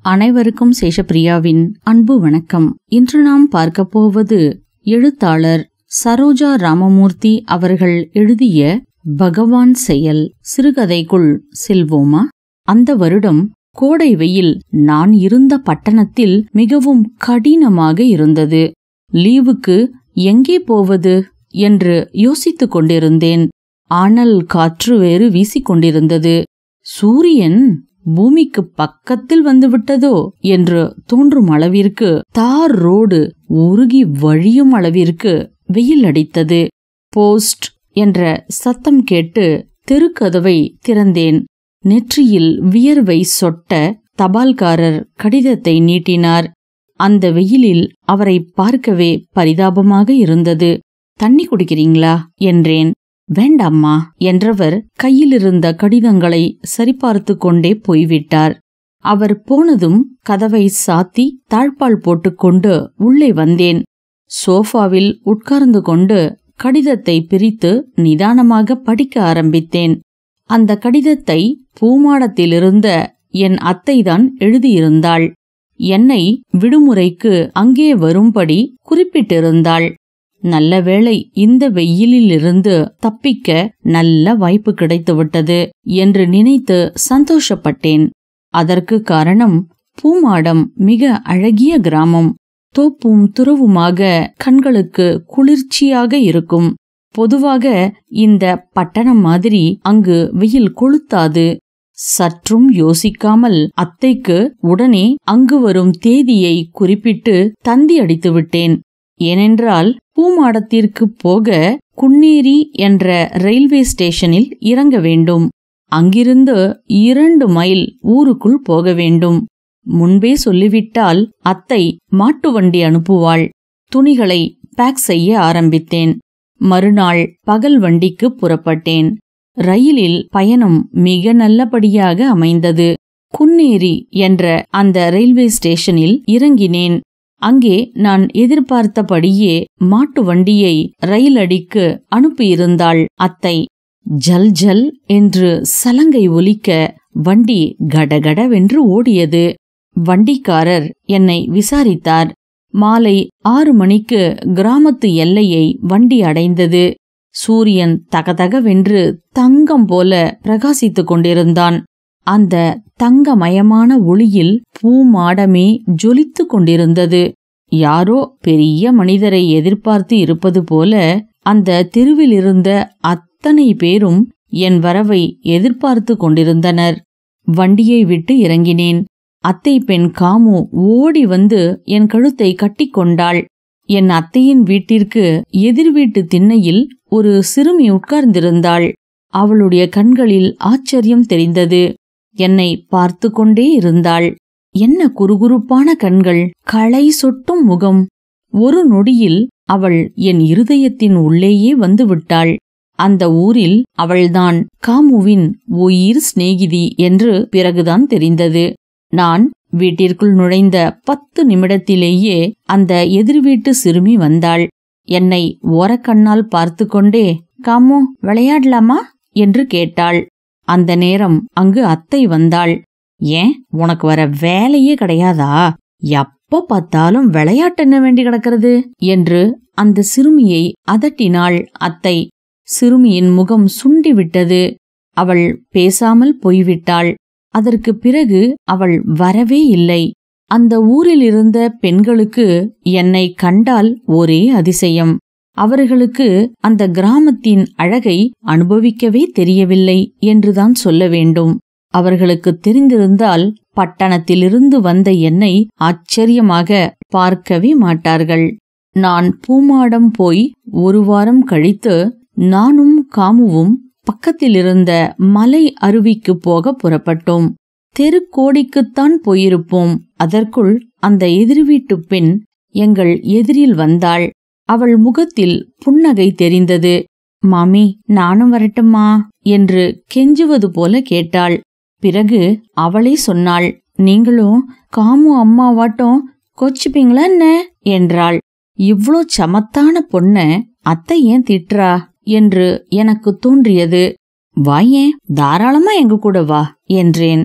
அனைவருக்கும் சேஷப்பிரியாவின் அன்பு வணக்கம் இன்று நாம் பார்க்கப் போவது எழுத்தாளர் சரோஜா ராமமூர்த்தி அவர்கள் எழுதிய பகவான் செயல் சிறுகதைக்குள் செல்வோமா அந்த வருடம் கோடை வெயில் நான் இருந்த பட்டணத்தில் மிகவும் கடினமாக இருந்தது லீவுக்கு எங்கே போவது என்று யோசித்துக் கொண்டிருந்தேன் ஆனல் காற்று வேறு வீசிக்கொண்டிருந்தது சூரியன் பூமிக்கு பக்கத்தில் வந்துவிட்டதோ என்று தோன்றும் அளவிற்கு தார் ரோடு உருகி வழியும் அளவிற்கு வெயில் அடித்தது போஸ்ட் என்ற சத்தம் கேட்டு தெருக்கதவை திறந்தேன் நெற்றியில் வியர்வை சொட்ட தபால்காரர் கடிதத்தை நீட்டினார் அந்த வெயிலில் அவரை பார்க்கவே பரிதாபமாக இருந்தது தண்ணி குடிக்கிறீங்களா என்றேன் வேண்டாம்மா என்றவர் கையிலிருந்த கடிதங்களை சரிபார்த்து கொண்டே போய்விட்டார் அவர் போனதும் கதவை சாத்தி தாழ்பால் போட்டுக்கொண்டு உள்ளே வந்தேன் சோஃபாவில் உட்கார்ந்து கொண்டு கடிதத்தை பிரித்து நிதானமாக படிக்க ஆரம்பித்தேன் அந்த கடிதத்தை பூமாடத்திலிருந்த என் அத்தைதான் எழுதியிருந்தாள் என்னை விடுமுறைக்கு அங்கே வரும்படி குறிப்பிட்டிருந்தாள் நல்ல வேளை இந்த வெயிலிலிருந்து தப்பிக்க நல்ல வாய்ப்பு கிடைத்துவிட்டது என்று நினைத்து சந்தோஷப்பட்டேன் அதற்கு காரணம் பூமாடம் மிக அழகிய கிராமம் தோப்பும் துறவுமாக கண்களுக்கு குளிர்ச்சியாக இருக்கும் பொதுவாக இந்த பட்டணம் மாதிரி அங்கு வெயில் கொளுத்தாது சற்றும் யோசிக்காமல் அத்தைக்கு உடனே அங்கு வரும் தேதியை குறிப்பிட்டு தந்தி அடித்து விட்டேன் ஏனென்றால் பூமாடத்திற்கு போக குன்னேரி என்ற ரயில்வே ஸ்டேஷனில் இறங்க வேண்டும் அங்கிருந்து இரண்டு மைல் ஊருக்குள் போக வேண்டும் முன்பே சொல்லிவிட்டால் அத்தை மாட்டு வண்டி அனுப்புவாள் துணிகளை பேக் செய்ய ஆரம்பித்தேன் மறுநாள் பகல் வண்டிக்கு புறப்பட்டேன் ரயிலில் பயணம் மிக நல்லபடியாக அமைந்தது குன்னேரி என்ற அந்த ரயில்வே ஸ்டேஷனில் இறங்கினேன் அங்கே நான் எதிர்பார்த்தபடியே மாட்டு வண்டியை ரயில் அடிக்கு அனுப்பியிருந்தாள் அத்தை ஜல் ஜல் என்று சலங்கை ஒலிக்க வண்டி கடகடவென்று ஓடியது வண்டிக்காரர் என்னை விசாரித்தார் மாலை ஆறு மணிக்கு கிராமத்து எல்லையை வண்டி அடைந்தது சூரியன் தகதகவென்று தங்கம் போல பிரகாசித்துக் கொண்டிருந்தான் அந்த தங்கமயமான ஒளியில் பூமாடமே ஜொலித்துக் கொண்டிருந்தது யாரோ பெரிய மனிதரை எதிர்பார்த்து இருப்பது போல அந்த தெருவிலிருந்த அத்தனை பேரும் என் வரவை எதிர்பார்த்து கொண்டிருந்தனர் வண்டியை விட்டு இறங்கினேன் அத்தை பெண் காமு ஓடி வந்து என் கழுத்தை கட்டிக்கொண்டாள் என் அத்தையின் வீட்டிற்கு எதிர் வீட்டு திண்ணையில் ஒரு சிறுமி உட்கார்ந்திருந்தாள் அவளுடைய கண்களில் ஆச்சரியம் தெரிந்தது என்னை பார்த்து கொண்டே இருந்தாள் என்ன குறுகுறுப்பான கண்கள் களை சொட்டும் முகம் ஒரு நொடியில் அவள் என் இருதயத்தின் உள்ளேயே வந்து விட்டாள் அந்த ஊரில் அவள்தான் காமுவின் உயிர் சிநேகிதி என்று பிறகுதான் தெரிந்தது நான் வீட்டிற்குள் நுழைந்த பத்து நிமிடத்திலேயே அந்த எதிர்வீட்டு சிறுமி வந்தாள் என்னை ஓரக்கண்ணால் பார்த்து கொண்டே காமு விளையாடலாமா என்று கேட்டாள் அந்த நேரம் அங்கு அத்தை வந்தாள் ஏன் உனக்கு வர வேலையே கிடையாதா எப்ப பார்த்தாலும் விளையாட்டு என்ன வேண்டி கிடக்கிறது என்று அந்த சிறுமியை அதட்டினாள் அத்தை சிறுமியின் முகம் சுண்டிவிட்டது அவள் பேசாமல் போய்விட்டாள் அதற்கு பிறகு அவள் வரவே இல்லை அந்த ஊரில் இருந்த பெண்களுக்கு என்னை கண்டால் ஒரே அதிசயம் அவர்களுக்கு அந்த கிராமத்தின் அழகை அனுபவிக்கவே தெரியவில்லை என்றுதான் சொல்ல வேண்டும் அவர்களுக்கு தெரிந்திருந்தால் பட்டணத்திலிருந்து வந்த என்னை ஆச்சரியமாக பார்க்கவே மாட்டார்கள் நான் பூமாடம் போய் ஒரு வாரம் கழித்து நானும் காமுவும் பக்கத்திலிருந்த மலை அருவிக்கு போக புறப்பட்டோம் தெருக்கோடிக்குத்தான் போயிருப்போம் அதற்குள் அந்த எதிர்வீட்டு பெண் எங்கள் எதிரில் வந்தாள் அவள் முகத்தில் புன்னகை தெரிந்தது மாமி நானும் வரட்டுமா என்று கெஞ்சுவது போல கேட்டாள் பிறகு அவளே சொன்னாள் நீங்களும் காமு அம்மாவாட்டம் கொச்சுப்பீங்களா என்ன என்றாள் இவ்ளோ சமத்தான பொண்ண அத்தை ஏன் திட்டுறா என்று எனக்கு தோன்றியது வாயேன் தாராளமா எங்க கூட வா என்றேன்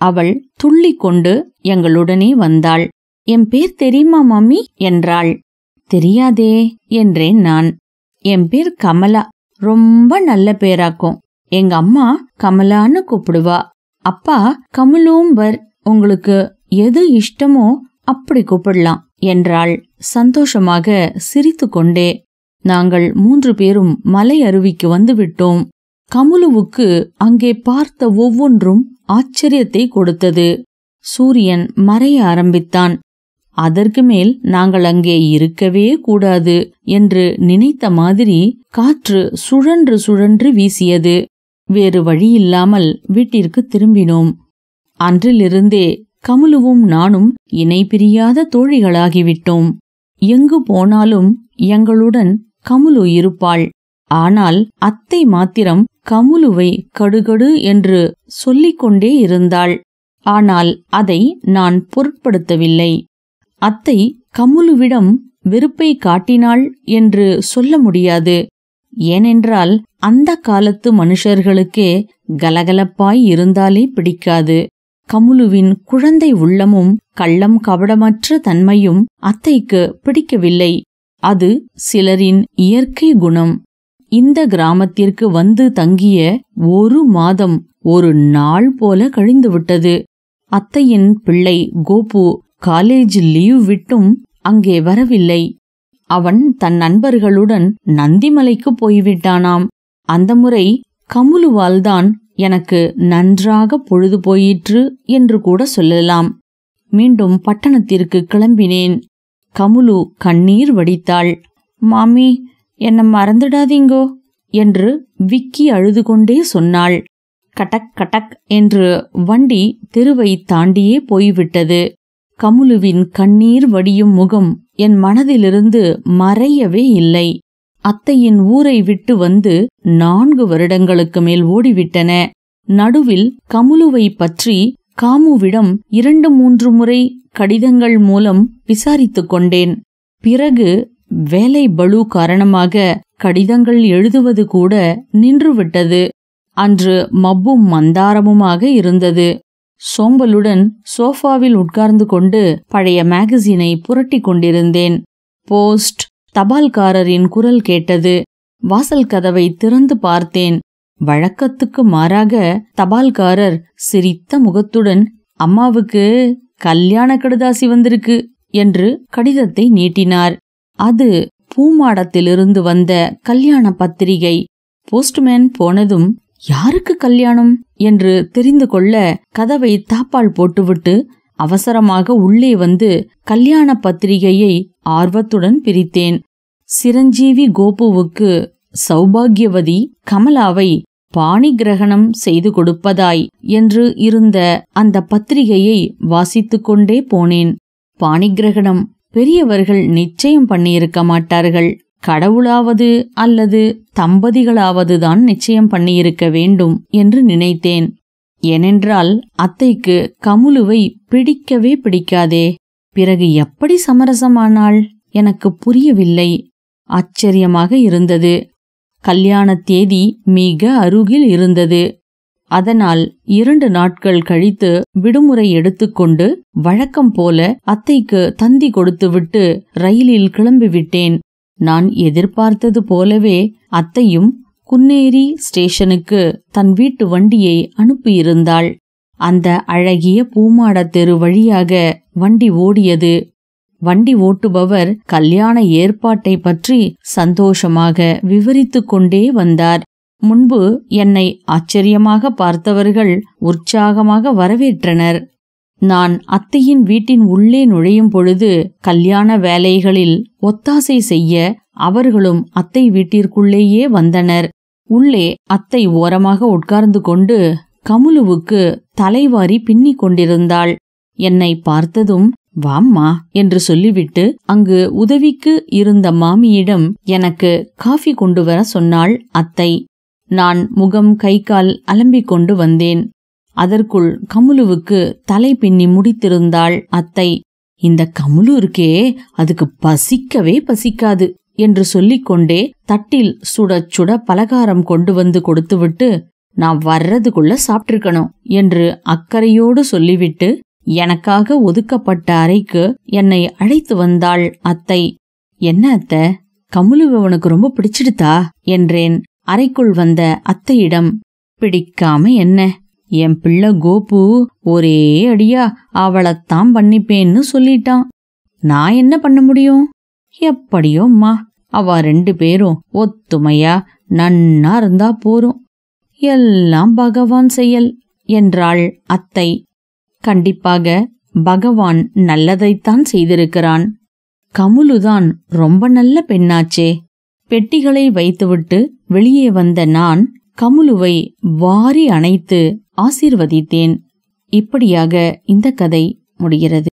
அவள் துள்ளிக் கொண்டு எங்களுடனே வந்தாள் என் பேர் தெரியுமா மம்மி என்றாள் தெரியாதே என்றேன் நான் என் பேர் கமலா ரொம்ப நல்ல பேராக்கும் எங்க அம்மா கமலான்னு கூப்பிடுவா அப்பா கமலூம்பர் உங்களுக்கு எது இஷ்டமோ அப்படி கூப்பிடலாம் என்றாள் சந்தோஷமாக சிரித்துக்கொண்டே நாங்கள் மூன்று பேரும் மலை அருவிக்கு வந்துவிட்டோம் கமுலுவுக்கு அங்கே பார்த்த ஒவ்வொன்றும் ஆச்சரியத்தை கொடுத்தது சூரியன் மறைய ஆரம்பித்தான் அதற்கு மேல் நாங்கள் அங்கே இருக்கவே கூடாது என்று நினைத்த மாதிரி காற்று சுழன்று சுழன்று வீசியது வேறு வழியில்லாமல் வீட்டிற்கு திரும்பினோம் அன்றிலிருந்தே கமுலுவும் நானும் இணை பிரியாத தோழிகளாகிவிட்டோம் எங்கு போனாலும் எங்களுடன் கமுலு இருப்பாள் ஆனால் அத்தை மாத்திரம் கமுலுவை கடுகடு என்று சொல்லிக் கொண்டே இருந்தாள் ஆனால் அதை நான் பொருட்படுத்தவில்லை அத்தை கமுலுவிடம் வெறுப்பை காட்டினாள் என்று சொல்ல முடியாது ஏனென்றால் அந்த காலத்து மனுஷர்களுக்கே கலகலப்பாய் இருந்தாலே பிடிக்காது கமுலுவின் குழந்தை உள்ளமும் கள்ளம் கபடமற்ற தன்மையும் அத்தைக்கு பிடிக்கவில்லை அது சிலரின் இயற்கை குணம் இந்த கிராமத்திற்கு வந்து தங்கிய ஒரு மாதம் ஒரு நாள் போல கழிந்துவிட்டது அத்தையின் பிள்ளை கோபு காலேஜ் லீவ் விட்டும் அங்கே வரவில்லை அவன் தன் நண்பர்களுடன் நந்திமலைக்கு போய்விட்டானாம் அந்த முறை கமுலுவால்தான் எனக்கு நன்றாக பொழுது போயிற்று என்று கூட சொல்லலாம் மீண்டும் பட்டணத்திற்கு கிளம்பினேன் கமுலு கண்ணீர் வடித்தாள் மாமி என்ன மறந்துடாதீங்கோ என்று விக்கி அழுது கொண்டே சொன்னாள் கட்டக் கட்டக் என்று வண்டி தெருவை தாண்டியே போய்விட்டது கமுலுவின் கண்ணீர் வடியும் முகம் என் மனதிலிருந்து மறையவே இல்லை அத்தையின் ஊரை விட்டு வந்து நான்கு வருடங்களுக்கு மேல் ஓடிவிட்டன நடுவில் கமுலுவை பற்றி காமுவிடம் இரண்டு மூன்று முறை கடிதங்கள் மூலம் விசாரித்துக் கொண்டேன் பிறகு வேலை பளு காரணமாக கடிதங்கள் எழுதுவது கூட நின்றுவிட்டது அன்று மப்பும் மந்தாரமுமாக இருந்தது சோம்பலுடன் சோஃபாவில் உட்கார்ந்து கொண்டு பழைய மேகசினை புரட்டிக் கொண்டிருந்தேன் போஸ்ட் தபால்காரரின் குரல் கேட்டது வாசல் கதவை திறந்து பார்த்தேன் வழக்கத்துக்கு மாறாக தபால்காரர் சிரித்த முகத்துடன் அம்மாவுக்கு கல்யாண கடுதாசி வந்திருக்கு என்று கடிதத்தை நீட்டினார் அது பூமாடத்திலிருந்து வந்த கல்யாண பத்திரிகை போஸ்ட்மேன் போனதும் யாருக்கு கல்யாணம் என்று தெரிந்து கொள்ள கதவை தாப்பால் போட்டுவிட்டு அவசரமாக உள்ளே வந்து கல்யாண பத்திரிகையை ஆர்வத்துடன் பிரித்தேன் சிரஞ்சீவி கோபுவுக்கு சௌபாகியவதி கமலாவை பாணி கிரகணம் செய்து கொடுப்பதாய் என்று இருந்த அந்த பத்திரிகையை வாசித்துக் கொண்டே போனேன் பாணிகிரகணம் பெரியவர்கள் நிச்சயம் பண்ணியிருக்க மாட்டார்கள் கடவுளாவது அல்லது தம்பதிகளாவதுதான் நிச்சயம் பண்ணியிருக்க வேண்டும் என்று நினைத்தேன் ஏனென்றால் அத்தைக்கு கமுலுவை பிடிக்கவே பிடிக்காதே பிறகு எப்படி சமரசமானாள் எனக்கு புரியவில்லை ஆச்சரியமாக இருந்தது கல்யாண தேதி மிக அருகில் இருந்தது அதனால் இரண்டு நாட்கள் கழித்து விடுமுறை எடுத்துக்கொண்டு வழக்கம் போல அத்தைக்கு தந்தி கொடுத்துவிட்டு ரயிலில் கிளம்பிவிட்டேன் நான் எதிர்பார்த்தது போலவே அத்தையும் குன்னேரி ஸ்டேஷனுக்கு தன் வீட்டு வண்டியை அனுப்பியிருந்தாள் அந்த அழகிய பூமாடத் தெரு வழியாக வண்டி ஓடியது வண்டி ஓட்டுபவர் கல்யாண ஏற்பாட்டை பற்றி சந்தோஷமாக விவரித்துக் கொண்டே வந்தார் முன்பு என்னை ஆச்சரியமாக பார்த்தவர்கள் உற்சாகமாக வரவேற்றனர் நான் அத்தையின் வீட்டின் உள்ளே நுழையும் பொழுது கல்யாண வேலைகளில் ஒத்தாசை செய்ய அவர்களும் அத்தை வீட்டிற்குள்ளேயே வந்தனர் உள்ளே அத்தை ஓரமாக உட்கார்ந்து கொண்டு கமுலுவுக்கு தலைவாரி பின்னிக் கொண்டிருந்தாள் என்னை பார்த்ததும் வாம்மா என்று சொல்லிவிட்டு அங்கு உதவிக்கு இருந்த மாமியிடம் எனக்கு காஃபி கொண்டு வர சொன்னாள் அத்தை நான் முகம் கை கால் அலம்பிக் கொண்டு வந்தேன் அதற்குள் கமுலுவுக்கு தலை பின்னி முடித்திருந்தாள் அத்தை இந்த கமுலு இருக்கே அதுக்கு பசிக்கவே பசிக்காது என்று சொல்லிக்கொண்டே தட்டில் சுட சுட பலகாரம் கொண்டு வந்து கொடுத்துவிட்டு நான் வர்றதுக்குள்ள சாப்பிட்டிருக்கணும் என்று அக்கறையோடு சொல்லிவிட்டு எனக்காக ஒதுக்கப்பட்ட அறைக்கு என்னை அழைத்து வந்தாள் அத்தை என்ன அத்தை கமுலுவ உனக்கு ரொம்ப பிடிச்சிடுதா என்றேன் அறைக்குள் வந்த அத்தையிடம் பிடிக்காம என்ன என் பிள்ளை கோபு ஒரே அடியா அவளைத்தான் பண்ணிப்பேன்னு சொல்லிட்டான் நான் என்ன பண்ண முடியும் எப்படியோம்மா அவ ரெண்டு பேரும் ஒத்துமையா நன்னா இருந்தா போரும் எல்லாம் பகவான் செயல் என்றாள் அத்தை கண்டிப்பாக பகவான் நல்லதைத்தான் செய்திருக்கிறான் கமுலுதான் ரொம்ப நல்ல பெண்ணாச்சே பெட்டிகளை வைத்துவிட்டு வெளியே வந்த நான் கமுலுவை வாரி அணைத்து ஆசீர்வதித்தேன் இப்படியாக இந்த கதை முடிகிறது